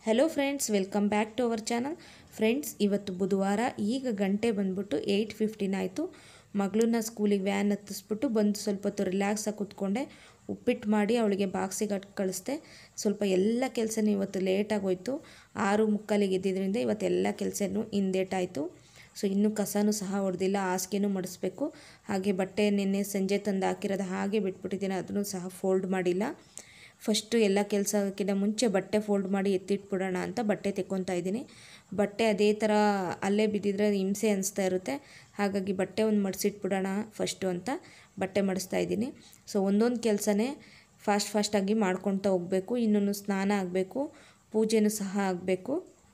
hello friends welcome back to our channel friends ಇವತ್ತು ಬುಧವಾರ ಈಗ ಗಂಟೆ ಬಂದ್ಬಿಟ್ಟು ಏಯ್ಟ್ ಫಿಫ್ಟೀನ್ ಆಯಿತು ಮಗಳನ್ನ ಸ್ಕೂಲಿಗೆ ವ್ಯಾನ್ ಹತ್ತಿಸ್ಬಿಟ್ಟು ಬಂದು ಸ್ವಲ್ಪ ಹೊತ್ತು ರಿಲ್ಯಾಕ್ಸಾಗಿ ಕೂತ್ಕೊಂಡೆ ಉಪ್ಪಿಟ್ಟು ಮಾಡಿ ಅವಳಿಗೆ ಬಾಕ್ಸಿಗೆ ಅಟ್ ಕಳಿಸ್ದೆ ಸ್ವಲ್ಪ ಎಲ್ಲ ಕೆಲಸನೂ ಇವತ್ತು ಲೇಟಾಗಿ ಹೋಯ್ತು ಆರು ಮುಕ್ಕಾಲಿಗೆ ಎದ್ದಿದ್ದರಿಂದ ಇವತ್ತು ಎಲ್ಲ ಕೆಲಸನೂ ಹಿಂದೇಟಾಯಿತು ಸೊ ಇನ್ನೂ ಕಸನೂ ಸಹ ಹೊಡೆದಿಲ್ಲ ಹಾಸಿಗೆನೂ ಮಡಿಸ್ಬೇಕು ಹಾಗೆ ಬಟ್ಟೆ ನಿನ್ನೆ ಸಂಜೆ ತಂದು ಹಾಕಿರೋದು ಹಾಗೆ ಬಿಟ್ಬಿಟ್ಟಿದ್ದೀನಿ ಅದನ್ನು ಸಹ ಫೋಲ್ಡ್ ಮಾಡಿಲ್ಲ ಫಸ್ಟು ಎಲ್ಲ ಕೆಲಸಕ್ಕಿಂತ ಮುಂಚೆ ಬಟ್ಟೆ ಫೋಲ್ಡ್ ಮಾಡಿ ಎತ್ತಿಟ್ಬಿಡೋಣ ಅಂತ ಬಟ್ಟೆ ತೆಕ್ಕೊತಾ ಇದ್ದೀನಿ ಬಟ್ಟೆ ಅದೇ ಥರ ಅಲ್ಲೇ ಬಿದ್ದಿದ್ರೆ ಹಿಂಸೆ ಅನಿಸ್ತಾ ಇರುತ್ತೆ ಹಾಗಾಗಿ ಬಟ್ಟೆ ಒಂದು ಮಡಿಸಿಟ್ಬಿಡೋಣ ಫಸ್ಟು ಅಂತ ಬಟ್ಟೆ ಮಡಿಸ್ತಾ ಇದ್ದೀನಿ ಸೊ ಒಂದೊಂದು ಕೆಲಸನೇ ಫಾಸ್ಟ್ ಫಾಸ್ಟಾಗಿ ಮಾಡ್ಕೊತಾ ಹೋಗಬೇಕು ಇನ್ನೊಂದು ಸ್ನಾನ ಆಗಬೇಕು ಪೂಜೆನೂ ಸಹ ಆಗಬೇಕು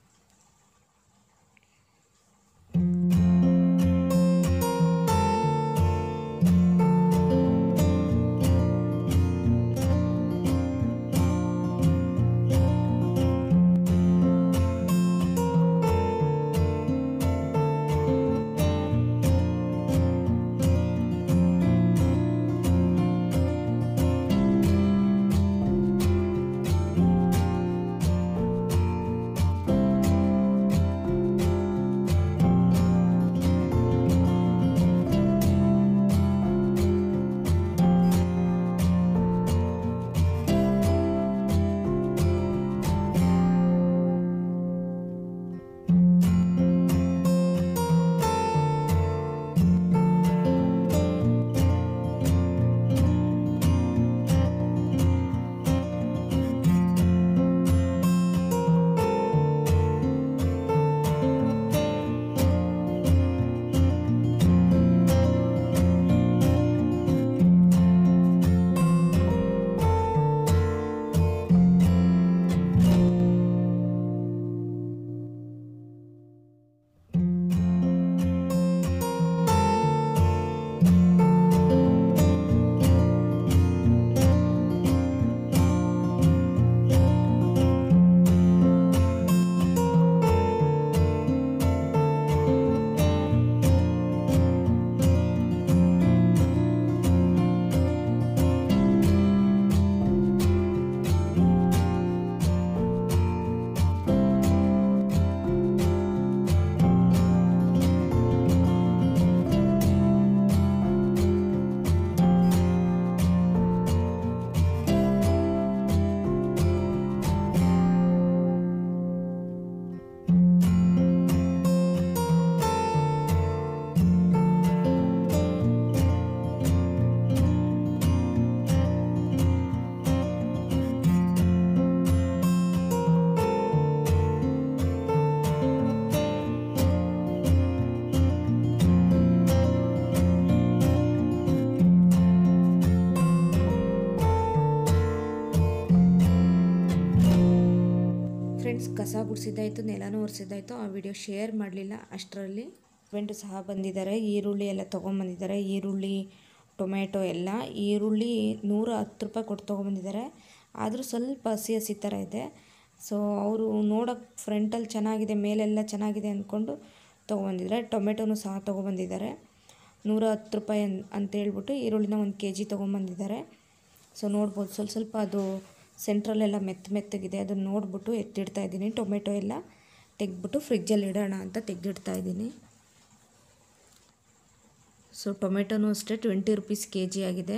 ಫ್ರೆಂಡ್ಸ್ ಕಸ ಗುಡಿಸಿದ್ದಾಯಿತು ನೆಲನೂ ಒರೆಸಿದ್ದಾಯಿತು ಆ ವಿಡಿಯೋ ಶೇರ್ ಮಾಡಲಿಲ್ಲ ಅಷ್ಟರಲ್ಲಿ ಹಸ್ಬೆಂಡು ಸಹ ಬಂದಿದ್ದಾರೆ ಈರುಳ್ಳಿ ಎಲ್ಲ ತೊಗೊಂಬಂದಿದ್ದಾರೆ ಈರುಳ್ಳಿ ಟೊಮೆಟೊ ಎಲ್ಲ ಈರುಳ್ಳಿ ನೂರ ಹತ್ತು ರೂಪಾಯಿ ಕೊಟ್ಟು ತೊಗೊಂಬಂದಿದ್ದಾರೆ ಆದರೂ ಸ್ವಲ್ಪ ಹಸಿ ಹಸಿ ಥರ ಇದೆ ಸೊ ಅವರು ನೋಡೋಕ್ಕೆ ಫ್ರಂಟಲ್ಲಿ ಚೆನ್ನಾಗಿದೆ ಮೇಲೆಲ್ಲ ಚೆನ್ನಾಗಿದೆ ಅಂದ್ಕೊಂಡು ತೊಗೊಂಬಂದಿದ್ದಾರೆ ಟೊಮೆಟೊನೂ ಸಹ ತೊಗೊಬಂದಿದ್ದಾರೆ ನೂರ ಹತ್ತು ರೂಪಾಯಿ ಅನ್ ಅಂತೇಳ್ಬಿಟ್ಟು ಈರುಳ್ಳಿನ ಒಂದು ಕೆ ಜಿ ತೊಗೊಂಬಂದಿದ್ದಾರೆ ಸೊ ನೋಡ್ಬೋದು ಸ್ವಲ್ಪ ಸ್ವಲ್ಪ ಅದು ಸೆಂಟ್ರಲ್ಲೆಲ್ಲ ಮೆತ್ತ ಮೆತ್ತಗಿದೆ ಅದನ್ನು ನೋಡಿಬಿಟ್ಟು ಎತ್ತಿಡ್ತಾ ಇದ್ದೀನಿ ಟೊಮೆಟೊ ಎಲ್ಲ ತೆಗೆದ್ಬಿಟ್ಟು ಫ್ರಿಜ್ಜಲ್ಲಿ ಇಡೋಣ ಅಂತ ತೆಗೆದಿಡ್ತಾ ಇದ್ದೀನಿ ಸೊ ಟೊಮೆಟೊನೂ ಅಷ್ಟೇ ಟ್ವೆಂಟಿ ರುಪೀಸ್ ಕೆ ಜಿ ಆಗಿದೆ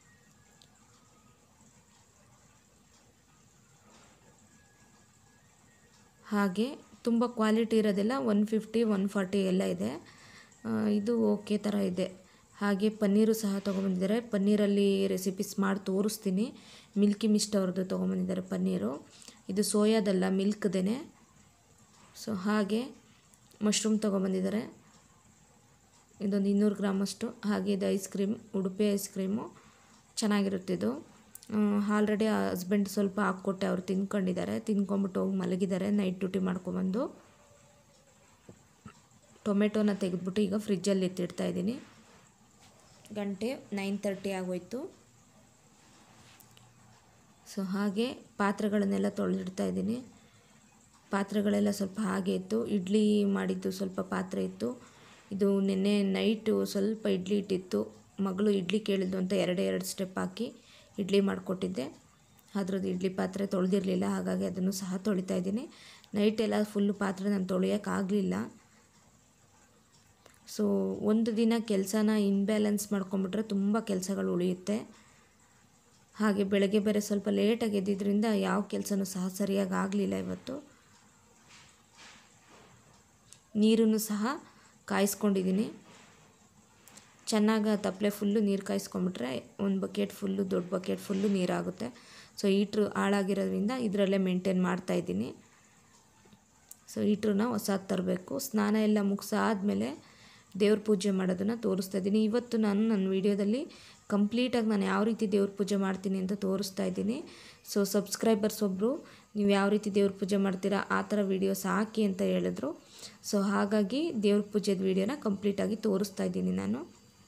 ಹಾಗೆ ತುಂಬ ಕ್ವಾಲಿಟಿ ಇರೋದೆಲ್ಲ ಒನ್ ಫಿಫ್ಟಿ ಒನ್ ಫಾರ್ಟಿ ಎಲ್ಲ ಇದೆ ಇದು ಓಕೆ ಥರ ಇದೆ ಹಾಗೆ ಪನ್ನೀರು ಸಹ ತೊಗೊಂಬಂದಿದ್ದಾರೆ ಪನ್ನೀರಲ್ಲಿ ರೆಸಿಪೀಸ್ ಮಾಡಿ ತೋರಿಸ್ತೀನಿ ಮಿಲ್ಕಿ ಮಿಸ್ಟ್ ಅವ್ರದ್ದು ತೊಗೊಂಬಂದಿದ್ದಾರೆ ಪನ್ನೀರು ಇದು ಸೋಯಾದಲ್ಲ ಮಿಲ್ಕ್ದೇ ಸೊ ಹಾಗೆ ಮಶ್ರೂಮ್ ತೊಗೊಂಬಂದಿದ್ದಾರೆ ಇದೊಂದು ಇನ್ನೂರು ಗ್ರಾಮಷ್ಟು ಹಾಗೆ ಇದು ice cream Udupi ice cream ಚೆನ್ನಾಗಿರುತ್ತಿದ್ದು ಆಲ್ರೆಡಿ ಹಸ್ಬೆಂಡ್ ಸ್ವಲ್ಪ ಹಾಕ್ಕೊಟ್ಟೆ ಅವ್ರು ತಿನ್ಕೊಂಡಿದ್ದಾರೆ ತಿನ್ಕೊಂಬಿಟ್ಟು ಹೋಗಿ ಮಲಗಿದ್ದಾರೆ ನೈಟ್ ಡ್ಯೂಟಿ ಮಾಡ್ಕೊಬಂದು ಟೊಮೆಟೊನ ತೆಗೆದ್ಬಿಟ್ಟು ಈಗ ಫ್ರಿಜ್ಜಲ್ಲಿ ಎತ್ತಿಡ್ತಾ ಇದ್ದೀನಿ ಗಂಟೆ ನೈನ್ ತರ್ಟಿ ಆಗೋಯ್ತು ಸೊ ಹಾಗೆ ಪಾತ್ರೆಗಳನ್ನೆಲ್ಲ ತೊಳೆದಿಡ್ತಾ ಇದ್ದೀನಿ ಪಾತ್ರೆಗಳೆಲ್ಲ ಸ್ವಲ್ಪ ಹಾಗೆ ಇತ್ತು ಇಡ್ಲಿ ಮಾಡಿದ್ದು ಸ್ವಲ್ಪ ಪಾತ್ರೆ ಇತ್ತು ಇದು ನಿನ್ನೆ ನೈಟು ಸ್ವಲ್ಪ ಇಡ್ಲಿ ಇಟ್ಟಿತ್ತು ಮಗಳು ಇಡ್ಲಿ ಕೇಳಿದ್ದು ಅಂತ ಎರಡೇ ಎರಡು ಸ್ಟೆಪ್ ಹಾಕಿ ಇಡ್ಲಿ ಮಾಡಿಕೊಟ್ಟಿದ್ದೆ ಅದ್ರದ್ದು ಇಡ್ಲಿ ಪಾತ್ರೆ ತೊಳೆದಿರಲಿಲ್ಲ ಹಾಗಾಗಿ ಅದನ್ನು ಸಹ ತೊಳಿತಾ ಇದ್ದೀನಿ ನೈಟೆಲ್ಲ ಫುಲ್ಲು ಪಾತ್ರೆ ನಾನು ತೊಳೆಯೋಕ್ಕಾಗಲಿಲ್ಲ ಸೊ ಒಂದು ದಿನ ಕೆಲಸನ ಇನ್ಬ್ಯಾಲೆನ್ಸ್ ಮಾಡ್ಕೊಂಬಿಟ್ರೆ ತುಂಬ ಕೆಲಸಗಳು ಉಳಿಯುತ್ತೆ ಹಾಗೆ ಬೆಳಗ್ಗೆ ಬೇರೆ ಸ್ವಲ್ಪ ಲೇಟಾಗಿ ಎದ್ದಿದ್ದರಿಂದ ಯಾವ ಕೆಲಸನೂ ಸಹ ಸರಿಯಾಗಿ ಆಗಲಿಲ್ಲ ಇವತ್ತು ನೀರನ್ನು ಸಹ ಕಾಯಿಸ್ಕೊಂಡಿದ್ದೀನಿ ಚೆನ್ನಾಗಿ ತಪ್ಪಲೆ ಫುಲ್ಲು ನೀರು ಕಾಯಿಸ್ಕೊಂಬಿಟ್ರೆ ಒಂದು ಬಕೆಟ್ ಫುಲ್ಲು ದೊಡ್ಡ ಬಕೆಟ್ ಫುಲ್ಲು ನೀರಾಗುತ್ತೆ ಸೊ ಹೀಟ್ರು ಹಾಳಾಗಿರೋದ್ರಿಂದ ಇದರಲ್ಲೇ ಮೇಂಟೈನ್ ಮಾಡ್ತಾಯಿದ್ದೀನಿ ಸೊ ಹೀಟ್ರನ್ನ ಹೊಸಾದು ತರಬೇಕು ಸ್ನಾನ ಎಲ್ಲ ಮುಗಿಸಾದ್ಮೇಲೆ ದೇವ್ರ ಪೂಜೆ ಮಾಡೋದನ್ನು ತೋರಿಸ್ತಾ ಇದ್ದೀನಿ ಇವತ್ತು ನಾನು ನನ್ನ ವೀಡಿಯೋದಲ್ಲಿ ಕಂಪ್ಲೀಟಾಗಿ ನಾನು ಯಾವ ರೀತಿ ದೇವ್ರ ಪೂಜೆ ಮಾಡ್ತೀನಿ ಅಂತ ತೋರಿಸ್ತಾ ಇದ್ದೀನಿ ಸೊ ಸಬ್ಸ್ಕ್ರೈಬರ್ಸ್ ಒಬ್ಬರು ನೀವು ಯಾವ ರೀತಿ ದೇವ್ರ ಪೂಜೆ ಮಾಡ್ತೀರಾ ಆ ಥರ ವೀಡಿಯೋಸ್ ಹಾಕಿ ಅಂತ ಹೇಳಿದ್ರು ಸೊ ಹಾಗಾಗಿ ದೇವ್ರ ಪೂಜೆದ ವೀಡಿಯೋನ ಕಂಪ್ಲೀಟಾಗಿ ತೋರಿಸ್ತಾ ಇದ್ದೀನಿ ನಾನು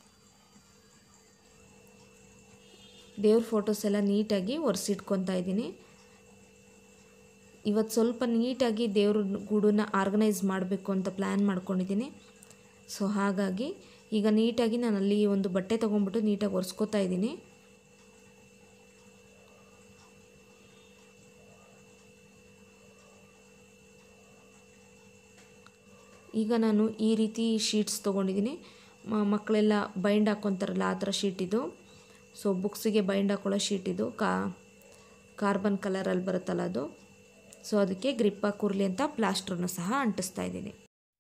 ದೇವ್ರ ಫೋಟೋಸ್ ಎಲ್ಲ ನೀಟಾಗಿ ಒರೆಸಿಟ್ಕೊತಾ ಇದ್ದೀನಿ ಇವತ್ತು ಸ್ವಲ್ಪ ನೀಟಾಗಿ ದೇವ್ರ ಗೂಡನ್ನ ಆರ್ಗನೈಸ್ ಮಾಡಬೇಕು ಅಂತ ಪ್ಲ್ಯಾನ್ ಮಾಡ್ಕೊಂಡಿದ್ದೀನಿ ಸೊ ಹಾಗಾಗಿ ಈಗ ನೀಟಾಗಿ ನಾನು ಅಲ್ಲಿ ಒಂದು ಬಟ್ಟೆ ತೊಗೊಂಡ್ಬಿಟ್ಟು ನೀಟಾಗಿ ಒರೆಸ್ಕೊತಾ ಇದ್ದೀನಿ ಈಗ ನಾನು ಈ ರೀತಿ ಶೀಟ್ಸ್ ತೊಗೊಂಡಿದ್ದೀನಿ ಮಕ್ಕಳೆಲ್ಲ ಬೈಂಡ್ ಹಾಕ್ಕೊತಾರಲ್ಲ ಆ ಥರ ಶೀಟ್ ಇದು ಸೊ ಬುಕ್ಸಿಗೆ ಬೈಂಡ್ ಹಾಕೊಳ್ಳೋ ಶೀಟ್ ಇದು ಕಾ ಕಾರ್ಬನ್ ಕಲರಲ್ಲಿ ಬರುತ್ತಲ್ಲ ಅದು ಸೊ ಅದಕ್ಕೆ ಗ್ರಿಪ್ಪ ಕೂರ್ಲಿ ಅಂತ ಪ್ಲಾಸ್ಟ್ರನ್ನು ಸಹ ಅಂಟಿಸ್ತಾ ಇದ್ದೀನಿ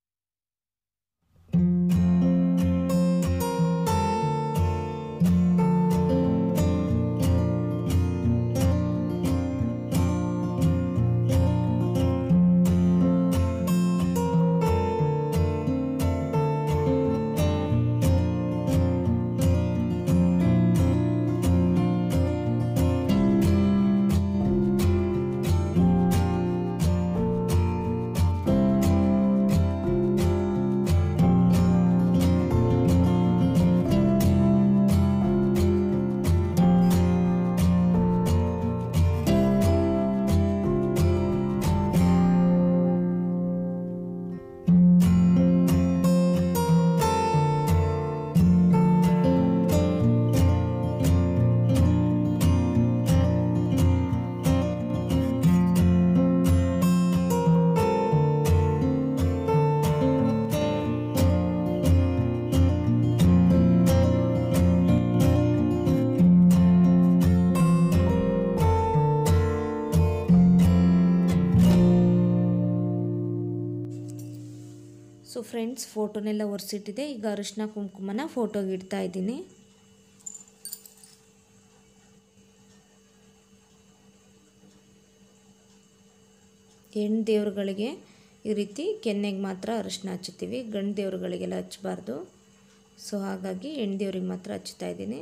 ಸೊ ಫ್ರೆಂಡ್ಸ್ ಫೋಟೋನೆಲ್ಲ ಒರೆಸಿಟ್ಟಿದೆ ಈಗ ಅರಿಶಿನ ಕುಂಕುಮನ ಫೋಟೋಗೆ ಇಡ್ತಾ ಇದ್ದೀನಿ ಹೆಣ್ಣು ದೇವ್ರುಗಳಿಗೆ ಈ ರೀತಿ ಕೆನ್ನೆಗೆ ಮಾತ್ರ ಅರಿಶಿನ ಹಚ್ಚುತ್ತೀವಿ ಗಂಡು ದೇವ್ರುಗಳಿಗೆಲ್ಲ ಹಚ್ಚಬಾರ್ದು ಸೊ ಹಾಗಾಗಿ ಹೆಣ್ಣು ದೇವ್ರಿಗೆ ಮಾತ್ರ ಹಚ್ತಾ ಇದ್ದೀನಿ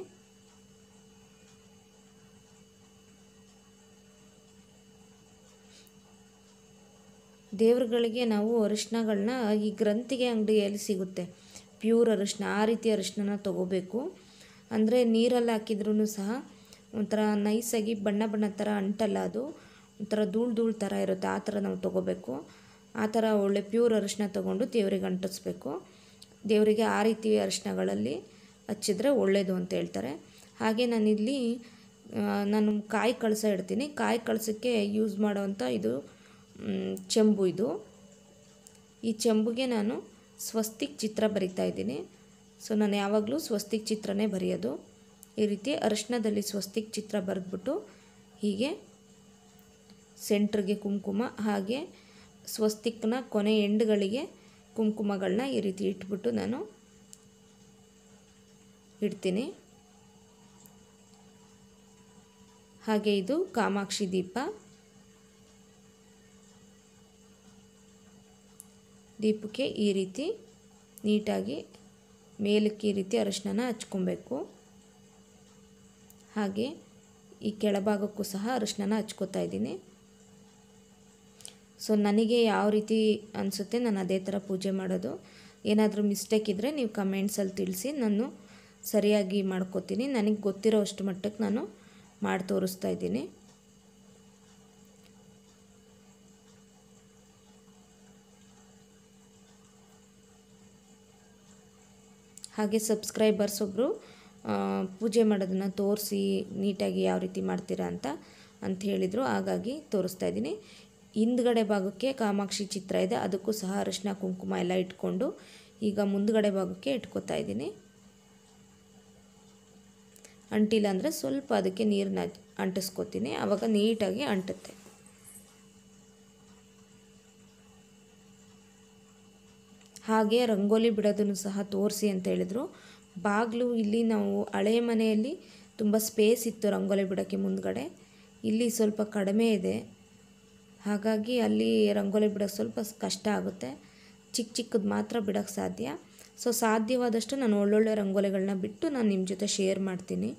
ದೇವ್ರುಗಳಿಗೆ ನಾವು ಅರಿಶಿನಗಳನ್ನ ಈ ಗ್ರಂಥಿಗೆ ಅಂಗಡಿಯಲ್ಲಿ ಸಿಗುತ್ತೆ ಪ್ಯೂರ್ ಅರಿಶಿನ ಆ ರೀತಿ ಅರಿಶಿನ ತೊಗೋಬೇಕು ಅಂದರೆ ನೀರಲ್ಲಿ ಹಾಕಿದ್ರೂ ಸಹ ಒಂಥರ ನೈಸಾಗಿ ಬಣ್ಣ ಬಣ್ಣ ಥರ ಅಂಟಲ್ಲ ಅದು ಒಂಥರ ಧೂಳು ಧೂಳು ಥರ ಇರುತ್ತೆ ಆ ಥರ ನಾವು ತೊಗೋಬೇಕು ಆ ಥರ ಒಳ್ಳೆ ಪ್ಯೂರ್ ಅರಿಶಿನ ತೊಗೊಂಡು ದೇವರಿಗೆ ಅಂಟಿಸ್ಬೇಕು ದೇವರಿಗೆ ಆ ರೀತಿ ಅರಿಶಿನಗಳಲ್ಲಿ ಹಚ್ಚಿದ್ರೆ ಒಳ್ಳೆಯದು ಅಂತ ಹೇಳ್ತಾರೆ ಹಾಗೆ ನಾನಿಲ್ಲಿ ನಾನು ಕಾಯಿ ಕಳಸ ಇಡ್ತೀನಿ ಕಾಯಿ ಕಳಸಕ್ಕೆ ಯೂಸ್ ಮಾಡೋವಂಥ ಇದು ಚೆಂಬು ಇದು ಈ ಚೆಂಬುಗೆ ನಾನು ಸ್ವಸ್ತಿಕ್ ಚಿತ್ರ ಬರಿತಾ ಇದ್ದೀನಿ ಸೊ ನಾನು ಯಾವಾಗಲೂ ಸ್ವಸ್ತಿಕ್ ಚಿತ್ರನೇ ಬರೆಯೋದು ಈ ರೀತಿ ಅರಿಶಿನದಲ್ಲಿ ಸ್ವಸ್ತಿಕ್ ಚಿತ್ರ ಬರೆದ್ಬಿಟ್ಟು ಹೀಗೆ ಸೆಂಟ್ರಿಗೆ ಕುಂಕುಮ ಹಾಗೆ ಸ್ವಸ್ತಿಕ್ನ ಕೊನೆ ಎಂಡ್ಗಳಿಗೆ ಕುಂಕುಮಗಳನ್ನ ಈ ರೀತಿ ಇಟ್ಬಿಟ್ಟು ನಾನು ಇಡ್ತೀನಿ ಹಾಗೆ ಇದು ಕಾಮಾಕ್ಷಿ ದೀಪ ದೀಪಕ್ಕೆ ಈ ರೀತಿ ನೀಟಾಗಿ ಮೇಲಕ್ಕೆ ಈ ರೀತಿ ಅರಿಶಿನ ಹಚ್ಕೊಬೇಕು ಹಾಗೆ ಈ ಕೆಳಭಾಗಕ್ಕೂ ಸಹ ಅರಿಶಿನ ಹಚ್ಕೋತಾ ಇದ್ದೀನಿ ಸೊ ನನಗೆ ಯಾವ ರೀತಿ ಅನಿಸುತ್ತೆ ನಾನು ಅದೇ ಥರ ಪೂಜೆ ಮಾಡೋದು ಏನಾದರೂ ಮಿಸ್ಟೇಕ್ ಇದ್ದರೆ ನೀವು ಕಮೆಂಟ್ಸಲ್ಲಿ ತಿಳಿಸಿ ನಾನು ಸರಿಯಾಗಿ ಮಾಡ್ಕೋತೀನಿ ನನಗೆ ಗೊತ್ತಿರೋ ಅಷ್ಟು ಮಟ್ಟಕ್ಕೆ ನಾನು ಮಾಡಿ ತೋರಿಸ್ತಾ ಇದ್ದೀನಿ ಹಾಗೆ ಸಬ್ಸ್ಕ್ರೈಬರ್ಸ್ ಒಬ್ಬರು ಪೂಜೆ ಮಾಡೋದನ್ನು ತೋರಿಸಿ ನೀಟಾಗಿ ಯಾವ ರೀತಿ ಮಾಡ್ತೀರಾ ಅಂತ ಅಂತ ಹೇಳಿದರು ಹಾಗಾಗಿ ತೋರಿಸ್ತಾ ಇದ್ದೀನಿ ಹಿಂದ್ಗಡೆ ಭಾಗಕ್ಕೆ ಕಾಮಾಕ್ಷಿ ಚಿತ್ರ ಇದೆ ಅದಕ್ಕೂ ಸಹ ಅರಿಶಿನ ಕುಂಕುಮ ಎಲ್ಲ ಇಟ್ಕೊಂಡು ಈಗ ಮುಂದ್ಗಡೆ ಭಾಗಕ್ಕೆ ಇಟ್ಕೊತಾ ಇದ್ದೀನಿ ಅಂಟಿಲ್ಲ ಅಂದರೆ ಸ್ವಲ್ಪ ಅದಕ್ಕೆ ನೀರನ್ನ ಅಂಟಿಸ್ಕೊತೀನಿ ಆವಾಗ ನೀಟಾಗಿ ಅಂಟುತ್ತೆ ಹಾಗೆ ರಂಗೋಲಿ ಬಿಡೋದನ್ನು ಸಹ ತೋರಿಸಿ ಅಂತ ಹೇಳಿದರು ಬಾಗಿಲು ಇಲ್ಲಿ ನಾವು ಹಳೆ ಮನೆಯಲ್ಲಿ ತುಂಬ ಸ್ಪೇಸ್ ಇತ್ತು ರಂಗೋಲಿ ಬಿಡೋಕ್ಕೆ ಮುಂದ್ಗಡೆ ಇಲ್ಲಿ ಸ್ವಲ್ಪ ಕಡಿಮೆ ಇದೆ ಹಾಗಾಗಿ ಅಲ್ಲಿ ರಂಗೋಲಿ ಬಿಡೋಕ್ಕೆ ಸ್ವಲ್ಪ ಕಷ್ಟ ಆಗುತ್ತೆ ಚಿಕ್ಕ ಚಿಕ್ಕದು ಮಾತ್ರ ಬಿಡೋಕ್ಕೆ ಸಾಧ್ಯ ಸೊ ಸಾಧ್ಯವಾದಷ್ಟು ನಾನು ಒಳ್ಳೊಳ್ಳೆ ರಂಗೋಲಿಗಳನ್ನ ಬಿಟ್ಟು ನಾನು ನಿಮ್ಮ ಜೊತೆ ಶೇರ್ ಮಾಡ್ತೀನಿ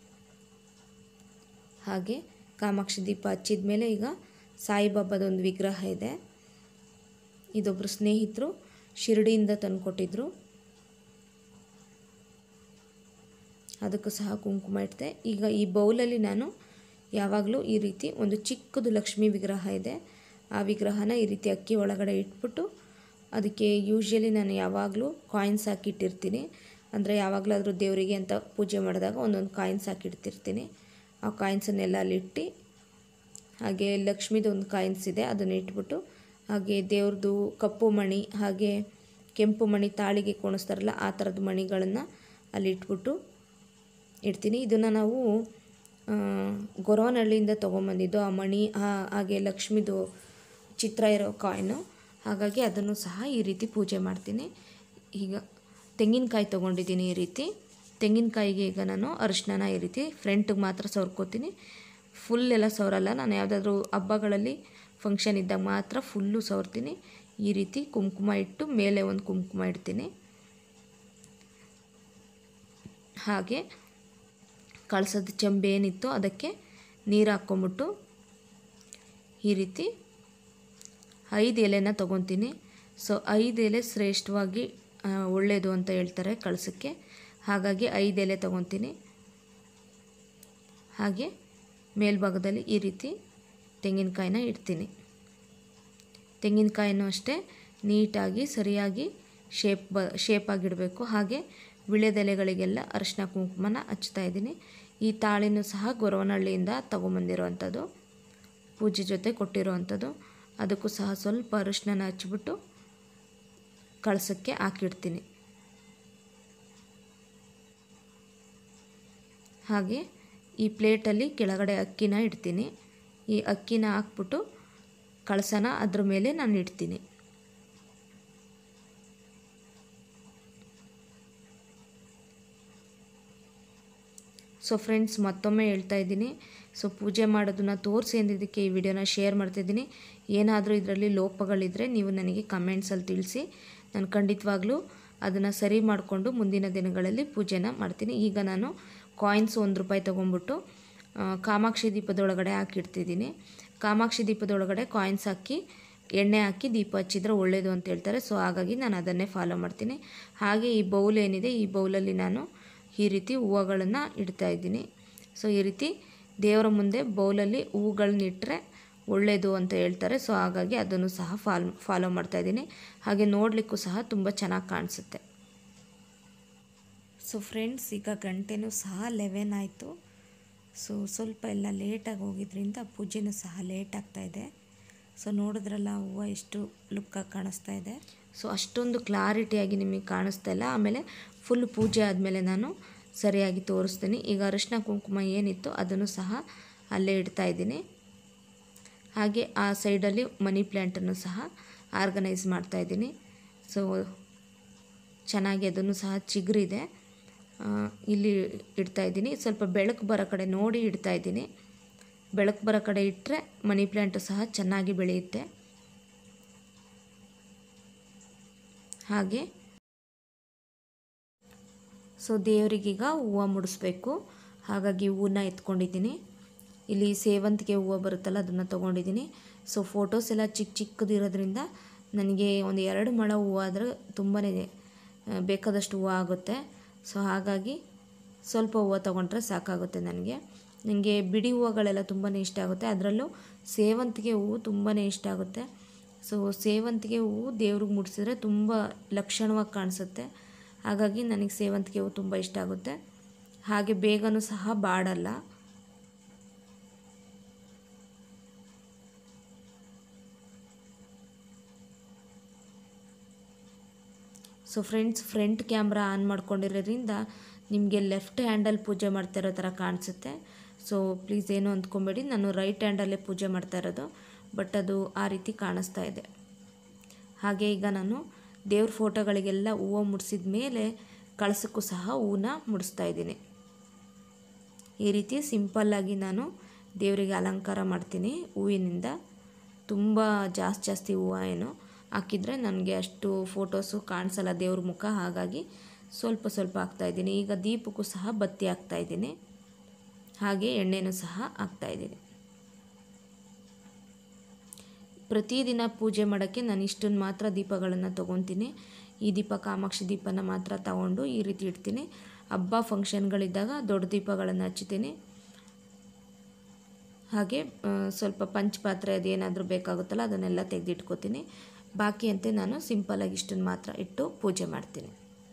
ಹಾಗೆ ಕಾಮಾಕ್ಷಿ ದೀಪ ಹಚ್ಚಿದ ಮೇಲೆ ಈಗ ಸಾಯಿಬಾಬಾದೊಂದು ವಿಗ್ರಹ ಇದೆ ಇದೊಬ್ಬರು ಸ್ನೇಹಿತರು ಶಿರಡಿಯಿಂದ ತಂದುಕೊಟ್ಟಿದ್ರು ಅದಕ್ಕೂ ಸಹ ಕುಂಕುಮ ಇಟ್ಟಿದೆ ಈಗ ಈ ಬೌಲಲ್ಲಿ ನಾನು ಯಾವಾಗಲೂ ಈ ರೀತಿ ಒಂದು ಚಿಕ್ಕದು ಲಕ್ಷ್ಮೀ ವಿಗ್ರಹ ಇದೆ ಆ ವಿಗ್ರಹನ ಈ ರೀತಿ ಅಕ್ಕಿ ಒಳಗಡೆ ಇಟ್ಬಿಟ್ಟು ಅದಕ್ಕೆ ಯೂಶ್ವಲಿ ನಾನು ಯಾವಾಗಲೂ ಕಾಯಿನ್ಸ್ ಹಾಕಿಟ್ಟಿರ್ತೀನಿ ಅಂದರೆ ಯಾವಾಗಲಾದರೂ ದೇವರಿಗೆ ಅಂತ ಪೂಜೆ ಮಾಡಿದಾಗ ಒಂದೊಂದು ಕಾಯಿನ್ಸ್ ಹಾಕಿಡ್ತಿರ್ತೀನಿ ಆ ಕಾಯಿನ್ಸನ್ನೆಲ್ಲ ಅಲ್ಲಿಟ್ಟು ಹಾಗೆ ಲಕ್ಷ್ಮೀದು ಒಂದು ಕಾಯಿನ್ಸ್ ಇದೆ ಅದನ್ನು ಇಟ್ಬಿಟ್ಟು ಹಾಗೆ ದೇವ್ರದ್ದು ಕಪ್ಪು ಮಣಿ ಹಾಗೆ ಕೆಂಪು ಮಣಿ ತಾಳಿಗೆ ಕುಣಿಸ್ತಾರಲ್ಲ ಆ ಥರದ ಮಣಿಗಳನ್ನು ಅಲ್ಲಿ ಇಟ್ಬಿಟ್ಟು ಇಡ್ತೀನಿ ಇದನ್ನು ನಾವು ಗೊರವನಹಳ್ಳಿಯಿಂದ ತೊಗೊಂಬಂದಿದ್ದು ಆ ಮಣಿ ಹಾಗೆ ಲಕ್ಷ್ಮಿದು ಚಿತ್ರ ಇರೋ ಕಾಯಿನು ಹಾಗಾಗಿ ಅದನ್ನು ಸಹ ಈ ರೀತಿ ಪೂಜೆ ಮಾಡ್ತೀನಿ ಈಗ ತೆಂಗಿನಕಾಯಿ ತೊಗೊಂಡಿದ್ದೀನಿ ಈ ರೀತಿ ತೆಂಗಿನಕಾಯಿಗೆ ಈಗ ನಾನು ಅರಿಶಿನ ಈ ರೀತಿ ಫ್ರಂಟಿಗೆ ಮಾತ್ರ ಸವರ್ಕೋತೀನಿ ಫುಲ್ ಎಲ್ಲ ಸವರಲ್ಲ ನಾನು ಯಾವುದಾದ್ರೂ ಹಬ್ಬಗಳಲ್ಲಿ ಫಂಕ್ಷನ್ ಇದ್ದಾಗ ಮಾತ್ರ ಫುಲ್ಲು ಸವರ್ತೀನಿ ಈ ರೀತಿ ಕುಂಕುಮ ಇಟ್ಟು ಮೇಲೆ ಒಂದು ಕುಂಕುಮ ಇಡ್ತೀನಿ ಹಾಗೆ ಕಳ್ಸದ ಚೆಂಬು ಏನಿತ್ತು ಅದಕ್ಕೆ ನೀರು ಹಾಕ್ಕೊಂಬಿಟ್ಟು ಈ ರೀತಿ ಐದು ಎಲೆನ ತೊಗೊತೀನಿ ಸೊ ಐದು ಎಲೆ ಶ್ರೇಷ್ಠವಾಗಿ ಒಳ್ಳೆಯದು ಅಂತ ಹೇಳ್ತಾರೆ ಕಳಸಕ್ಕೆ ಹಾಗಾಗಿ ಐದು ಎಲೆ ತೊಗೊತೀನಿ ಹಾಗೆ ಮೇಲ್ಭಾಗದಲ್ಲಿ ಈ ರೀತಿ ತೆಂಗಿನಕಾಯಿನ ಇಡ್ತೀನಿ ತೆಂಗಿನಕಾಯಿನೂ ಅಷ್ಟೇ ನೀಟಾಗಿ ಸರಿಯಾಗಿ ಶೇಪ್ ಬ ಶೇಪಾಗಿಡಬೇಕು ಹಾಗೆ ವಿಳೆದೆಲೆಗಳಿಗೆಲ್ಲ ಅರಿಶಿನ ಕುಂಕುಮನ ಹಚ್ತಾ ಇದ್ದೀನಿ ಈ ತಾಳಿನೂ ಸಹ ಗೊರವನಹಳ್ಳಿಯಿಂದ ತೊಗೊಂಬಂದಿರೋವಂಥದ್ದು ಪೂಜೆ ಜೊತೆ ಕೊಟ್ಟಿರೋವಂಥದ್ದು ಅದಕ್ಕೂ ಸಹ ಸ್ವಲ್ಪ ಅರಿಶಿನ ಹಚ್ಬಿಟ್ಟು ಕಳಸಕ್ಕೆ ಹಾಕಿಡ್ತೀನಿ ಹಾಗೆ ಈ ಪ್ಲೇಟಲ್ಲಿ ಕೆಳಗಡೆ ಅಕ್ಕಿನ ಇಡ್ತೀನಿ ಈ ಅಕ್ಕಿನ ಹಾಕ್ಬಿಟ್ಟು ಕಳಸನ ಅದ್ರ ಮೇಲೆ ನಾನು ಇಡ್ತೀನಿ ಸೊ ಫ್ರೆಂಡ್ಸ್ ಮತ್ತೊಮ್ಮೆ ಹೇಳ್ತಾ ಇದ್ದೀನಿ ಸೊ ಪೂಜೆ ಮಾಡೋದನ್ನ ತೋರಿಸಿ ಅಂದಿದ್ದಕ್ಕೆ ಈ ವಿಡಿಯೋನ ಶೇರ್ ಮಾಡ್ತಾಯಿದ್ದೀನಿ ಏನಾದರೂ ಇದರಲ್ಲಿ ಲೋಪಗಳಿದ್ದರೆ ನೀವು ನನಗೆ ಕಮೆಂಟ್ಸಲ್ಲಿ ತಿಳಿಸಿ ನಾನು ಖಂಡಿತವಾಗ್ಲೂ ಅದನ್ನು ಸರಿ ಮಾಡಿಕೊಂಡು ಮುಂದಿನ ದಿನಗಳಲ್ಲಿ ಪೂಜೆನ ಮಾಡ್ತೀನಿ ಈಗ ನಾನು ಕಾಯಿನ್ಸ್ ಒಂದು ರೂಪಾಯಿ ತೊಗೊಂಬಿಟ್ಟು ಕಾಮಾಕ್ಷಿ ದೀಪದೊಳಗಡೆ ಹಾಕಿಡ್ತಿದ್ದೀನಿ ಕಾಮಾಕ್ಷಿ ದೀಪದೊಳಗಡೆ ಕಾಯಿನ್ಸ್ ಹಾಕಿ ಎಣ್ಣೆ ಹಾಕಿ ದೀಪ ಹಚ್ಚಿದ್ರೆ ಒಳ್ಳೆಯದು ಅಂತ ಹೇಳ್ತಾರೆ ಸೊ ಹಾಗಾಗಿ ನಾನು ಅದನ್ನೇ ಫಾಲೋ ಮಾಡ್ತೀನಿ ಹಾಗೆ ಈ ಬೌಲ್ ಏನಿದೆ ಈ ಬೌಲಲ್ಲಿ ನಾನು ಈ ರೀತಿ ಹೂವುಗಳನ್ನು ಇಡ್ತಾ ಇದ್ದೀನಿ ಸೊ ಈ ರೀತಿ ದೇವರ ಮುಂದೆ ಬೌಲಲ್ಲಿ ಹೂವುಗಳನ್ನ ಇಟ್ಟರೆ ಒಳ್ಳೆಯದು ಅಂತ ಹೇಳ್ತಾರೆ ಸೊ ಹಾಗಾಗಿ ಅದನ್ನು ಸಹ ಫಾಲ್ ಫಾಲೋ ಮಾಡ್ತಾಯಿದ್ದೀನಿ ಹಾಗೆ ನೋಡಲಿಕ್ಕೂ ಸಹ ತುಂಬ ಚೆನ್ನಾಗಿ ಕಾಣಿಸುತ್ತೆ ಸೊ ಫ್ರೆಂಡ್ಸ್ ಈಗ ಗಂಟೆನೂ ಸಹ ಲೆವೆನ್ ಆಯಿತು ಸೊ ಸ್ವಲ್ಪ ಎಲ್ಲ ಲೇಟಾಗಿ ಹೋಗಿದ್ರಿಂದ ಪೂಜೆನೂ ಸಹ ಲೇಟ್ ಆಗ್ತಾಯಿದೆ ಸೊ ನೋಡಿದ್ರಲ್ಲ ಹೂವು ಎಷ್ಟು ಲುಕ್ಕಾಗಿ ಕಾಣಿಸ್ತಾ ಇದೆ ಸೊ ಅಷ್ಟೊಂದು ಕ್ಲಾರಿಟಿಯಾಗಿ ನಿಮಗೆ ಕಾಣಿಸ್ತಾ ಇಲ್ಲ ಆಮೇಲೆ ಫುಲ್ ಪೂಜೆ ಆದಮೇಲೆ ನಾನು ಸರಿಯಾಗಿ ತೋರಿಸ್ತೀನಿ ಈಗ ಅರಿಶಿನ ಕುಂಕುಮ ಏನಿತ್ತು ಅದನ್ನು ಸಹ ಅಲ್ಲೇ ಇಡ್ತಾ ಇದ್ದೀನಿ ಹಾಗೆ ಆ ಸೈಡಲ್ಲಿ ಮನಿ ಪ್ಲ್ಯಾಂಟನ್ನು ಸಹ ಆರ್ಗನೈಸ್ ಮಾಡ್ತಾಯಿದ್ದೀನಿ ಸೊ ಚೆನ್ನಾಗಿ ಅದನ್ನು ಸಹ ಚಿಗುರಿದೆ ಇಲ್ಲಿ ಇಡ್ತಾ ಇದ್ದೀನಿ ಸ್ವಲ್ಪ ಬೆಳಕು ಬರೋ ಕಡೆ ನೋಡಿ ಇಡ್ತಾ ಇದ್ದೀನಿ ಬೆಳಕು ಬರೋ ಕಡೆ ಇಟ್ಟರೆ ಮನಿ ಪ್ಲ್ಯಾಂಟು ಸಹ ಚೆನ್ನಾಗಿ ಬೆಳೆಯುತ್ತೆ ಹಾಗೆ ಸೊ ದೇವರಿಗೀಗ ಹೂವು ಮುಡಿಸ್ಬೇಕು ಹಾಗಾಗಿ ಹೂವನ್ನ ಎತ್ಕೊಂಡಿದ್ದೀನಿ ಇಲ್ಲಿ ಸೇವಂತಿಗೆ ಹೂವು ಬರುತ್ತಲ್ಲ ಅದನ್ನು ತೊಗೊಂಡಿದ್ದೀನಿ ಸೊ ಫೋಟೋಸ್ ಎಲ್ಲ ಚಿಕ್ಕ ಚಿಕ್ಕದಿರೋದ್ರಿಂದ ನನಗೆ ಒಂದು ಎರಡು ಮೊಳ ಹೂವು ಆದರೆ ತುಂಬಾ ಬೇಕಾದಷ್ಟು ಹೂವು ಆಗುತ್ತೆ ಸೊ ಹಾಗಾಗಿ ಸ್ವಲ್ಪ ಹೂವು ತೊಗೊಂಡ್ರೆ ಸಾಕಾಗುತ್ತೆ ನನಗೆ ನನಗೆ ಬಿಡಿ ಹೂವುಗಳೆಲ್ಲ ತುಂಬಾ ಇಷ್ಟ ಆಗುತ್ತೆ ಅದರಲ್ಲೂ ಸೇವಂತಿಗೆ ಹೂವು ತುಂಬಾ ಇಷ್ಟ ಆಗುತ್ತೆ ಸೊ ಸೇವಂತಿಗೆ ಹೂವು ದೇವ್ರಿಗೆ ಮುಡಿಸಿದ್ರೆ ತುಂಬ ಲಕ್ಷಣವಾಗಿ ಕಾಣಿಸುತ್ತೆ ಹಾಗಾಗಿ ನನಗೆ ಸೇವಂತಿಗೆ ಹೂವು ತುಂಬ ಇಷ್ಟ ಆಗುತ್ತೆ ಹಾಗೆ ಬೇಗನೂ ಸಹ ಬಾಡಲ್ಲ so friends front camera on ಮಾಡ್ಕೊಂಡಿರೋದ್ರಿಂದ ನಿಮಗೆ ಲೆಫ್ಟ್ ಹ್ಯಾಂಡಲ್ಲಿ ಪೂಜೆ ಮಾಡ್ತಾ ಇರೋ ಥರ ಕಾಣಿಸುತ್ತೆ ಸೊ ಪ್ಲೀಸ್ ಏನು ಅಂದ್ಕೊಬೇಡಿ ನಾನು ರೈಟ್ ಹ್ಯಾಂಡಲ್ಲೇ ಪೂಜೆ ಮಾಡ್ತಾ ಇರೋದು ಬಟ್ ಅದು ಆ ರೀತಿ ಕಾಣಿಸ್ತಾ ಇದೆ ಹಾಗೆ ಈಗ ನಾನು ದೇವ್ರ ಫೋಟೋಗಳಿಗೆಲ್ಲ ಹೂವು ಮುಡಿಸಿದ ಮೇಲೆ ಕಳಸಕ್ಕೂ ಸಹ ಹೂವನ್ನ ಮುಡಿಸ್ತಾ ಇದ್ದೀನಿ ಈ ರೀತಿ ಸಿಂಪಲ್ಲಾಗಿ ನಾನು ದೇವರಿಗೆ ಅಲಂಕಾರ ಮಾಡ್ತೀನಿ ಹೂವಿನಿಂದ ತುಂಬ ಜಾಸ್ತಿ ಜಾಸ್ತಿ ಹೂವು ಏನು ಹಾಕಿದರೆ ನನಗೆ ಅಷ್ಟು ಫೋಟೋಸು ಕಾಣಿಸಲ್ಲ ದೇವ್ರ ಮುಖ ಹಾಗಾಗಿ ಸ್ವಲ್ಪ ಸ್ವಲ್ಪ ಹಾಕ್ತಾಯಿದ್ದೀನಿ ಈಗ ದೀಪಕ್ಕೂ ಸಹ ಬತ್ತಿ ಹಾಕ್ತಾಯಿದ್ದೀನಿ ಹಾಗೆ ಎಣ್ಣೆನೂ ಸಹ ಹಾಕ್ತಾಯಿದ್ದೀನಿ ಪ್ರತಿದಿನ ಪೂಜೆ ಮಾಡೋಕ್ಕೆ ನಾನು ಇಷ್ಟನ್ನು ಮಾತ್ರ ದೀಪಗಳನ್ನು ತೊಗೊತೀನಿ ಈ ದೀಪ ಕಾಮಾಕ್ಷಿ ದೀಪನ ಮಾತ್ರ ತಗೊಂಡು ಈ ರೀತಿ ಇಡ್ತೀನಿ ಹಬ್ಬ ಫಂಕ್ಷನ್ಗಳಿದ್ದಾಗ ದೊಡ್ಡ ದೀಪಗಳನ್ನು ಹಚ್ತೀನಿ ಹಾಗೆ ಆ, ಸ್ವಲ್ಪ ಪಂಚಪಾತ್ರೆ ಅದೇನಾದರೂ ಬೇಕಾಗುತ್ತಲ್ಲ ಅದನ್ನೆಲ್ಲ ತೆಗೆದಿಟ್ಕೋತೀನಿ ಬಾಕಿ ಅಂತೆ ನಾನು ಸಿಂಪಲಾಗಿ ಇಷ್ಟನ್ನು ಮಾತ್ರ ಇಟ್ಟು ಪೂಜೆ ಮಾಡ್ತೀನಿ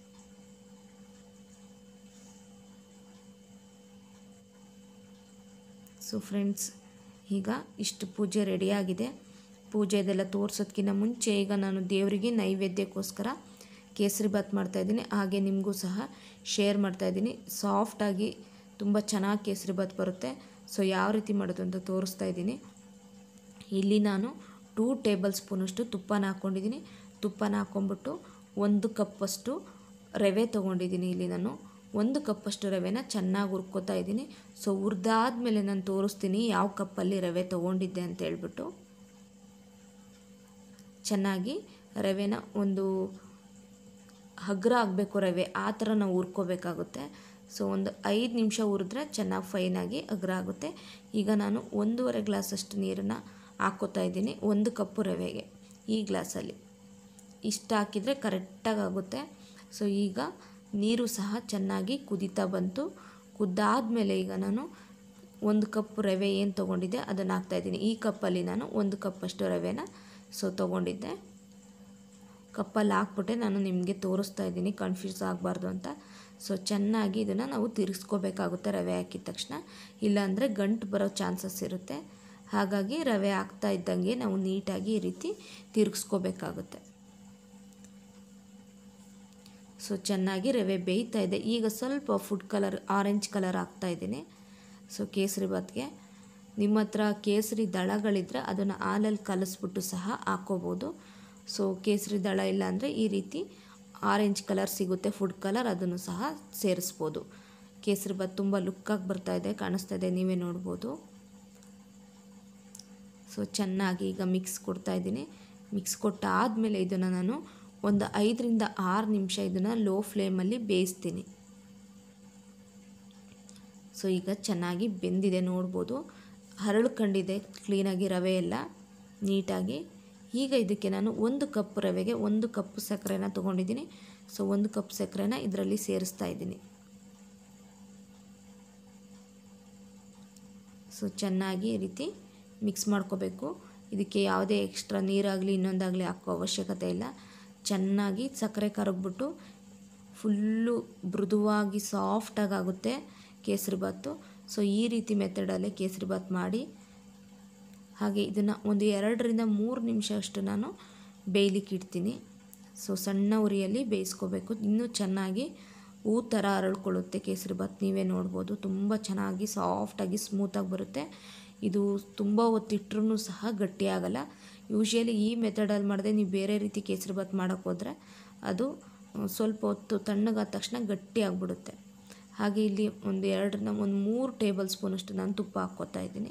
ಸೊ ಫ್ರೆಂಡ್ಸ್ ಈಗ ಇಷ್ಟು ಪೂಜೆ ರೆಡಿಯಾಗಿದೆ ಪೂಜೆದೆಲ್ಲ ತೋರಿಸೋದಕ್ಕಿಂತ ಮುಂಚೆ ಈಗ ನಾನು ದೇವರಿಗೆ ನೈವೇದ್ಯಕ್ಕೋಸ್ಕರ ಕೇಸರಿ ಬಾತ್ ಮಾಡ್ತಾಯಿದ್ದೀನಿ ಹಾಗೆ ನಿಮಗೂ ಸಹ ಶೇರ್ ಮಾಡ್ತಾಯಿದ್ದೀನಿ ಸಾಫ್ಟಾಗಿ ತುಂಬ ಚೆನ್ನಾಗಿ ಕೇಸರಿ ಬಾತ್ ಬರುತ್ತೆ ಸೊ ಯಾವ ರೀತಿ ಮಾಡೋದು ಅಂತ ತೋರಿಸ್ತಾ ಇದ್ದೀನಿ ಇಲ್ಲಿ ನಾನು ಟೂ ಟೇಬಲ್ ಸ್ಪೂನಷ್ಟು ತುಪ್ಪನ ಹಾಕ್ಕೊಂಡಿದ್ದೀನಿ ತುಪ್ಪನ ಹಾಕ್ಕೊಂಬಿಟ್ಟು ಒಂದು ಕಪ್ಪಷ್ಟು ರವೆ ತೊಗೊಂಡಿದ್ದೀನಿ ಇಲ್ಲಿ ನಾನು ಒಂದು ಕಪ್ಪಷ್ಟು ರವೆನ ಚೆನ್ನಾಗಿ ಹುರ್ಕೋತಾ ಇದ್ದೀನಿ ಸೊ ಹುರಿದಾದ್ಮೇಲೆ ನಾನು ತೋರಿಸ್ತೀನಿ ಯಾವ ಕಪ್ಪಲ್ಲಿ ರವೆ ತೊಗೊಂಡಿದ್ದೆ ಅಂತ ಹೇಳ್ಬಿಟ್ಟು ಚೆನ್ನಾಗಿ ರವೆನ ಒಂದು ಹಗ್ರ ಆಗಬೇಕು ರವೆ ಆ ಥರ ನಾವು ಹುರ್ಕೋಬೇಕಾಗುತ್ತೆ ಸೊ ಒಂದು ಐದು ನಿಮಿಷ ಹುರಿದ್ರೆ ಚೆನ್ನಾಗಿ ಫೈನಾಗಿ ಅಗ್ರ ಆಗುತ್ತೆ ಈಗ ನಾನು ಒಂದೂವರೆ ಗ್ಲಾಸಷ್ಟು ನೀರನ್ನು ಹಾಕ್ಕೋತಾ ಇದ್ದೀನಿ ಒಂದು ಕಪ್ಪು ರವೆಗೆ ಈ ಗ್ಲಾಸಲ್ಲಿ ಇಷ್ಟು ಹಾಕಿದರೆ ಕರೆಕ್ಟಾಗಿ ಆಗುತ್ತೆ ಸೊ ಈಗ ನೀರು ಸಹ ಚೆನ್ನಾಗಿ ಕುದೀತಾ ಬಂತು ಕುದ್ದಾದಮೇಲೆ ಈಗ ನಾನು ಒಂದು ಕಪ್ ರವೆ ಏನು ತೊಗೊಂಡಿದ್ದೆ ಅದನ್ನು ಹಾಕ್ತಾಯಿದ್ದೀನಿ ಈ ಕಪ್ಪಲ್ಲಿ ನಾನು ಒಂದು ಕಪ್ಪಷ್ಟು ರವೆನ ಸೊ ತೊಗೊಂಡಿದ್ದೆ ಕಪ್ಪಲ್ಲಿ ಹಾಕ್ಬಿಟ್ಟೆ ನಾನು ನಿಮಗೆ ತೋರಿಸ್ತಾ ಇದ್ದೀನಿ ಕನ್ಫ್ಯೂಸ್ ಆಗಬಾರ್ದು ಅಂತ ಸೊ ಚೆನ್ನಾಗಿ ಇದನ್ನು ನಾವು ತಿರುಗಿಸ್ಕೋಬೇಕಾಗುತ್ತೆ ರವೆ ಹಾಕಿದ ತಕ್ಷಣ ಇಲ್ಲಾಂದರೆ ಗಂಟು ಬರೋ ಚಾನ್ಸಸ್ ಇರುತ್ತೆ ಹಾಗಾಗಿ ರವೆ ಹಾಕ್ತಾ ಇದ್ದಂಗೆ ನಾವು ನೀಟಾಗಿ ಈ ರೀತಿ ತಿರುಗಿಸ್ಕೋಬೇಕಾಗುತ್ತೆ ಸೊ ಚೆನ್ನಾಗಿ ರವೆ ಬೇಯ್ತಾ ಇದೆ ಈಗ ಸ್ವಲ್ಪ ಫುಡ್ ಕಲರ್ ಆರೆಂಜ್ ಕಲರ್ ಹಾಕ್ತಾ ಇದ್ದೀನಿ ಸೊ ಕೇಸರಿ ಬಾತ್ಗೆ ನಿಮ್ಮ ಹತ್ರ ಕೇಸರಿ ದಳಗಳಿದ್ದರೆ ಅದನ್ನು ಹಾಲಲ್ಲಿ ಕಲಿಸ್ಬಿಟ್ಟು ಸಹ ಹಾಕ್ಕೋಬೋದು ಸೊ ಕೇಸರಿ ದಳ ಇಲ್ಲ ಅಂದರೆ ಈ ರೀತಿ ಆರೆಂಜ್ ಕಲರ್ ಸಿಗುತ್ತೆ ಫುಡ್ ಕಲರ್ ಅದನ್ನು ಸಹ ಸೇರಿಸ್ಬೋದು ಕೇಸರಿ ಬಾತ್ ತುಂಬ ಲುಕ್ಕಾಗಿ ಬರ್ತಾ ಇದೆ ಕಾಣಿಸ್ತಾ ಇದೆ ನೀವೇ ನೋಡ್ಬೋದು ಸೊ ಚೆನ್ನಾಗಿ ಈಗ ಮಿಕ್ಸ್ ಕೊಡ್ತಾ ಇದ್ದೀನಿ ಮಿಕ್ಸ್ ಕೊಟ್ಟಾದಮೇಲೆ ಇದನ್ನು ನಾನು ಒಂದು ಐದರಿಂದ ಆರು ನಿಮಿಷ ಇದನ್ನು ಲೋ ಫ್ಲೇಮಲ್ಲಿ ಬೇಯಿಸ್ತೀನಿ ಸೊ ಈಗ ಚೆನ್ನಾಗಿ ಬೆಂದಿದೆ ನೋಡ್ಬೋದು ಹರಳ್ಕೊಂಡಿದೆ ಕ್ಲೀನಾಗಿ ರವೆ ಎಲ್ಲ ನೀಟಾಗಿ ಈಗ ಇದಕ್ಕೆ ನಾನು ಒಂದು ಕಪ್ ರವೆಗೆ ಒಂದು ಕಪ್ ಸಕ್ಕರೆನ ತೊಗೊಂಡಿದ್ದೀನಿ ಸೊ ಒಂದು ಕಪ್ ಸಕ್ಕರೆನ ಇದರಲ್ಲಿ ಸೇರಿಸ್ತಾ ಇದ್ದೀನಿ ಸೊ ಚೆನ್ನಾಗಿ ಈ ರೀತಿ ಮಿಕ್ಸ್ ಮಾಡ್ಕೋಬೇಕು ಇದಕ್ಕೆ ಯಾವುದೇ ಎಕ್ಸ್ಟ್ರಾ ನೀರಾಗಲಿ ಇನ್ನೊಂದಾಗಲಿ ಹಾಕೋ ಅವಶ್ಯಕತೆ ಇಲ್ಲ ಚೆನ್ನಾಗಿ ಸಕ್ಕರೆ ಕರಗ್ಬಿಟ್ಟು ಫುಲ್ಲು ಮೃದುವಾಗಿ ಸಾಫ್ಟಾಗಿ ಆಗುತ್ತೆ ಕೇಸರಿ ಬಾತು ಸೊ ಈ ರೀತಿ ಮೆಥಡಲ್ಲೇ ಕೇಸರಿ ಬಾತ್ ಮಾಡಿ ಹಾಗೆ ಇದನ್ನು ಒಂದು ಎರಡರಿಂದ ಮೂರು ನಿಮಿಷ ಅಷ್ಟು ನಾನು ಬೇಯಲಿಕ್ಕೆ ಇಡ್ತೀನಿ ಸೊ ಸಣ್ಣ ಉರಿಯಲ್ಲಿ ಬೇಯಿಸ್ಕೋಬೇಕು ಇನ್ನೂ ಚೆನ್ನಾಗಿ ಹೂ ಥರ ಅರಳ್ಕೊಳ್ಳುತ್ತೆ ಕೇಸರಿ ಬಾತ್ ನೀವೇ ನೋಡ್ಬೋದು ತುಂಬ ಚೆನ್ನಾಗಿ ಸಾಫ್ಟಾಗಿ ಸ್ಮೂತಾಗಿ ಬರುತ್ತೆ ಇದು ತುಂಬ ಹೊತ್ತಿಟ್ರೂ ಸಹ ಗಟ್ಟಿಯಾಗಲ್ಲ ಯೂಶ್ವಲಿ ಈ ಮೆಥಡಲ್ಲಿ ಮಾಡಿದೆ ನೀವು ಬೇರೆ ರೀತಿ ಕೇಸರಿ ಬಾತ್ ಮಾಡೋಕ್ಕೆ ಹೋದರೆ ಅದು ಆ, ಸ್ವಲ್ಪ ಹೊತ್ತು ತಣ್ಣಗಾದ ತಕ್ಷಣ ಗಟ್ಟಿ ಆಗಿಬಿಡುತ್ತೆ ಹಾಗೆ ಇಲ್ಲಿ ಒಂದು ಎರಡರಿಂದ ಒಂದು ಮೂರು ಟೇಬಲ್ ಸ್ಪೂನಷ್ಟು ನಾನು ತುಪ್ಪ ಹಾಕ್ಕೋತಾ ಇದ್ದೀನಿ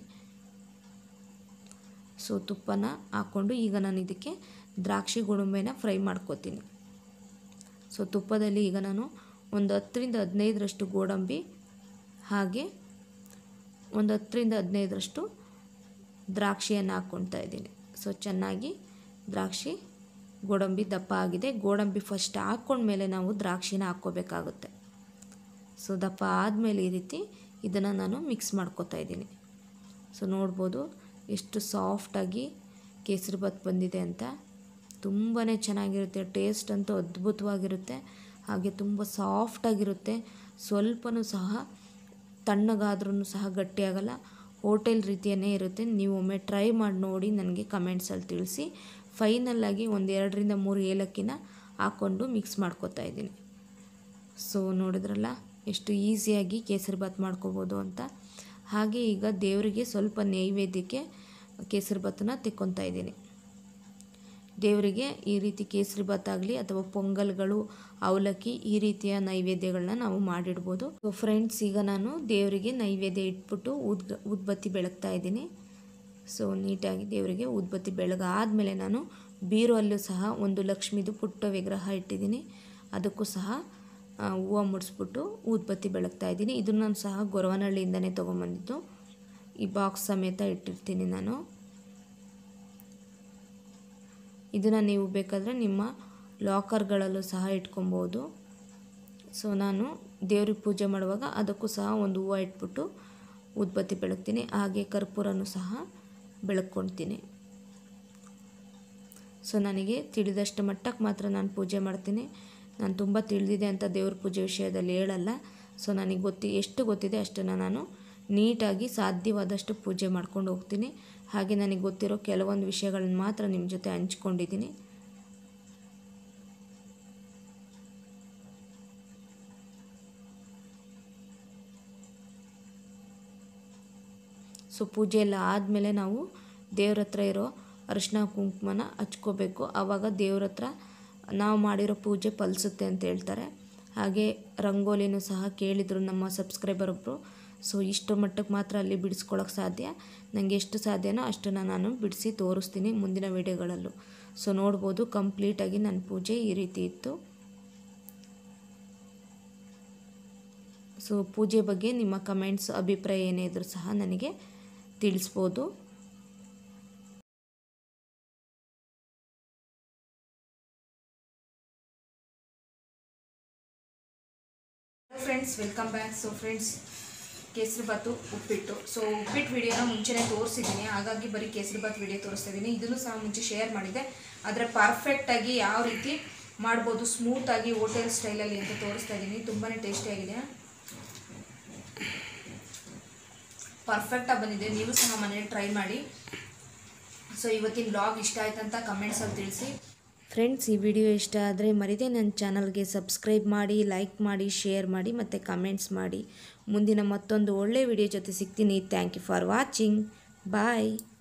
ಸೊ ತುಪ್ಪನ ಹಾಕ್ಕೊಂಡು ಈಗ ನಾನು ಇದಕ್ಕೆ ದ್ರಾಕ್ಷಿ ಗೋಡಂಬಿನ ಫ್ರೈ ಮಾಡ್ಕೋತೀನಿ ಸೊ ತುಪ್ಪದಲ್ಲಿ ಈಗ ನಾನು ಒಂದು ಹತ್ತರಿಂದ ಹದಿನೈದರಷ್ಟು ಗೋಡಂಬಿ ಹಾಗೆ ಒಂದು ಹತ್ತರಿಂದ ಹದಿನೈದರಷ್ಟು ದ್ರಾಕ್ಷಿಯನ್ನು ಹಾಕ್ಕೊಳ್ತಾ ಇದ್ದೀನಿ ಸೊ ಚೆನ್ನಾಗಿ ದ್ರಾಕ್ಷಿ ಗೋಡಂಬಿ ದಪ್ಪ ಆಗಿದೆ ಗೋಡಂಬಿ ಫಸ್ಟ್ ಹಾಕ್ಕೊಂಡ್ಮೇಲೆ ನಾವು ದ್ರಾಕ್ಷಿನ ಹಾಕ್ಕೋಬೇಕಾಗುತ್ತೆ ಸೊ ದಪ್ಪ ಆದಮೇಲೆ ಈ ರೀತಿ ಇದನ್ನು ನಾನು ಮಿಕ್ಸ್ ಮಾಡ್ಕೋತಾ ಇದ್ದೀನಿ ಸೊ ನೋಡ್ಬೋದು ಎಷ್ಟು ಸಾಫ್ಟಾಗಿ ಕೇಸರಿ ಬಾತ್ ಬಂದಿದೆ ಅಂತ ತುಂಬಾ ಚೆನ್ನಾಗಿರುತ್ತೆ ಟೇಸ್ಟ್ ಅಂತೂ ಅದ್ಭುತವಾಗಿರುತ್ತೆ ಹಾಗೆ ತುಂಬ ಸಾಫ್ಟಾಗಿರುತ್ತೆ ಸ್ವಲ್ಪನೂ ಸಹ ತಣ್ಣಗಾದ್ರೂ ಸಹ ಗಟ್ಟಿಯಾಗಲ್ಲ ಹೋಟೆಲ್ ರೀತಿಯೇ ಇರುತ್ತೆ ನೀವು ಒಮ್ಮೆ ಟ್ರೈ ಮಾಡಿ ನೋಡಿ ನನಗೆ ಕಮೆಂಟ್ಸಲ್ಲಿ ತಿಳಿಸಿ ಫೈನಲ್ಲಾಗಿ ಒಂದು ಎರಡರಿಂದ ಮೂರು ಏಲಕ್ಕಿನ ಹಾಕ್ಕೊಂಡು ಮಿಕ್ಸ್ ಮಾಡ್ಕೊತಾ ಇದ್ದೀನಿ ಸೊ ನೋಡಿದ್ರಲ್ಲ ಎಷ್ಟು ಈಸಿಯಾಗಿ ಕೇಸರಿ ಬಾತ್ ಮಾಡ್ಕೋಬೋದು ಅಂತ ಹಾಗೆ ಈಗ ದೇವರಿಗೆ ಸ್ವಲ್ಪ ನೈವೇದ್ಯಕ್ಕೆ ಕೇಸರಿ ಬಾತನ್ನ ತೆಕ್ಕೊತಾ ಇದ್ದೀನಿ ದೇವರಿಗೆ ಈ ರೀತಿ ಕೇಸರಿ ಬಾತ್ ಆಗಲಿ ಅಥವಾ ಪೊಂಗಲ್ಗಳು ಅವಲಕ್ಕಿ ಈ ರೀತಿಯ ನೈವೇದ್ಯಗಳನ್ನ ನಾವು ಮಾಡಿಡ್ಬೋದು ಸೊ ಫ್ರೆಂಡ್ಸ್ ಈಗ ನಾನು ದೇವರಿಗೆ ನೈವೇದ್ಯ ಇಟ್ಬಿಟ್ಟು ಉದ್ಗ ಉದ್ಬತ್ತಿ ಬೆಳಗ್ತಾ ಇದ್ದೀನಿ ಸೊ ನೀಟಾಗಿ ದೇವರಿಗೆ ಉದ್ಬತ್ತಿ ಬೆಳಗಾದ್ಮೇಲೆ ನಾನು ಬೀರುವಲ್ಲೂ ಸಹ ಒಂದು ಲಕ್ಷ್ಮಿದು ಪುಟ್ಟ ವಿಗ್ರಹ ಇಟ್ಟಿದ್ದೀನಿ ಅದಕ್ಕೂ ಸಹ ಹೂವು ಮುಡಿಸ್ಬಿಟ್ಟು ಊದ್ಬತ್ತಿ ಬೆಳಗ್ತಾ ಇದ್ದೀನಿ ಇದನ್ನು ಸಹ ಗೊರವನಹಳ್ಳಿಯಿಂದನೇ ತೊಗೊಂಬಂದಿದ್ದು ಈ ಬಾಕ್ಸ್ ಸಮೇತ ಇಟ್ಟಿರ್ತೀನಿ ನಾನು ಇದನ್ನು ನೀವು ಬೇಕಾದರೆ ನಿಮ್ಮ ಲಾಕರ್ಗಳಲ್ಲೂ ಸಹ ಇಟ್ಕೊಬೋದು ಸೊ ನಾನು ದೇವ್ರಿಗೆ ಪೂಜೆ ಮಾಡುವಾಗ ಅದಕ್ಕೂ ಸಹ ಒಂದು ಹೂವು ಇಟ್ಬಿಟ್ಟು ಉದ್ಬತ್ತಿ ಬೆಳಗ್ತೀನಿ ಹಾಗೆ ಕರ್ಪೂರನೂ ಸಹ ಬೆಳಗ್ಕೊಳ್ತೀನಿ ಸೊ ನನಗೆ ತಿಳಿದಷ್ಟು ಮಟ್ಟಕ್ಕೆ ಮಾತ್ರ ನಾನು ಪೂಜೆ ಮಾಡ್ತೀನಿ ನಾನು ತುಂಬ ತಿಳಿದಿದೆ ಅಂತ ದೇವ್ರ ಪೂಜೆ ವಿಷಯದಲ್ಲಿ ಹೇಳಲ್ಲ ಸೊ ನನಗೆ ಗೊತ್ತಿ ಎಷ್ಟು ಗೊತ್ತಿದೆ ಅಷ್ಟನ್ನು ನಾನು ನೀಟಾಗಿ ಸಾಧ್ಯವಾದಷ್ಟು ಪೂಜೆ ಮಾಡ್ಕೊಂಡು ಹೋಗ್ತೀನಿ ಹಾಗೆ ನನಗೆ ಗೊತ್ತಿರೋ ಕೆಲವೊಂದು ವಿಷಯಗಳನ್ನ ಮಾತ್ರ ನಿಮ್ಮ ಜೊತೆ ಹಂಚ್ಕೊಂಡಿದ್ದೀನಿ ಸೊ ಪೂಜೆ ಎಲ್ಲ ಆದಮೇಲೆ ನಾವು ದೇವ್ರ ಹತ್ರ ಇರೋ ಅರಿಶಿನ ಕುಂಕುಮನ ಹಚ್ಕೋಬೇಕು ಆವಾಗ ದೇವ್ರ ಹತ್ರ ನಾವು ಮಾಡಿರೋ ಪೂಜೆ ಫಲಿಸುತ್ತೆ ಅಂತ ಹೇಳ್ತಾರೆ ಹಾಗೆ ರಂಗೋಲಿನೂ ಸಹ ಕೇಳಿದರು ನಮ್ಮ ಸಬ್ಸ್ಕ್ರೈಬರ್ ಒಬ್ಬರು ಸೊ ಇಷ್ಟು ಮಟ್ಟಕ್ಕೆ ಮಾತ್ರ ಅಲ್ಲಿ ಬಿಡಿಸ್ಕೊಳ್ಳೋಕೆ ಸಾಧ್ಯ ನನಗೆ ಎಷ್ಟು ಸಾಧ್ಯನೋ ಅಷ್ಟನ್ನು ನಾನು ಬಿಡಿಸಿ ತೋರಿಸ್ತೀನಿ ಮುಂದಿನ ವೀಡಿಯೋಗಳಲ್ಲೂ ಸೊ ನೋಡ್ಬೋದು ಕಂಪ್ಲೀಟಾಗಿ ನನ್ನ ಪೂಜೆ ಈ ರೀತಿ ಇತ್ತು ಸೊ ಪೂಜೆ ಬಗ್ಗೆ ನಿಮ್ಮ ಕಮೆಂಟ್ಸ್ ಅಭಿಪ್ರಾಯ ಏನೇ ಇದ್ರೂ ಸಹ ನನಗೆ ತಿಳಿಸ್ಬೋದು friends welcome back so friends kesari bath ಉಪ್ಪಿಟ್ಟು ಸೊ ಉಪ್ಪಿಟ್ಟು ವಿಡಿಯೋನ ಮುಂಚೆನೇ ತೋರಿಸಿದ್ದೀನಿ ಹಾಗಾಗಿ ಬರೀ ಕೇಸರಿ ಬಾತ್ ವಿಡಿಯೋ ತೋರಿಸ್ತಾ ಇದ್ದೀನಿ ಇದನ್ನು ಸಹ ಮುಂಚೆ ಶೇರ್ ಮಾಡಿದ್ದೆ ಆದರೆ ಪರ್ಫೆಕ್ಟಾಗಿ ಯಾವ ರೀತಿ ಮಾಡ್ಬೋದು ಸ್ಮೂತಾಗಿ ಹೋಟೆಲ್ ಸ್ಟೈಲಲ್ಲಿ ಅಂತ ತೋರಿಸ್ತಾ ಇದ್ದೀನಿ ತುಂಬಾ ಟೇಸ್ಟಿಯಾಗಿದೆ ಪರ್ಫೆಕ್ಟಾಗಿ ಬಂದಿದೆ ನೀವು ಸಹ ಮನೇಲಿ ಟ್ರೈ ಮಾಡಿ ಸೊ ಇವತ್ತಿನ ಬ್ಲಾಗ್ ಇಷ್ಟ ಆಯ್ತಂತ ಕಮೆಂಟ್ಸಲ್ಲಿ ತಿಳಿಸಿ ಫ್ರೆಂಡ್ಸ್ ಈ ವಿಡಿಯೋ ಇಷ್ಟ ಆದರೆ ಮರಿದೇ ನನ್ನ ಚಾನಲ್ಗೆ ಸಬ್ಸ್ಕ್ರೈಬ್ ಮಾಡಿ ಲೈಕ್ ಮಾಡಿ ಶೇರ್ ಮಾಡಿ ಮತ್ತು ಕಮೆಂಟ್ಸ್ ಮಾಡಿ ಮುಂದಿನ ಮತ್ತೊಂದು ಒಳ್ಳೆಯ ವಿಡಿಯೋ ಜೊತೆ ಸಿಗ್ತೀನಿ thank you for watching bye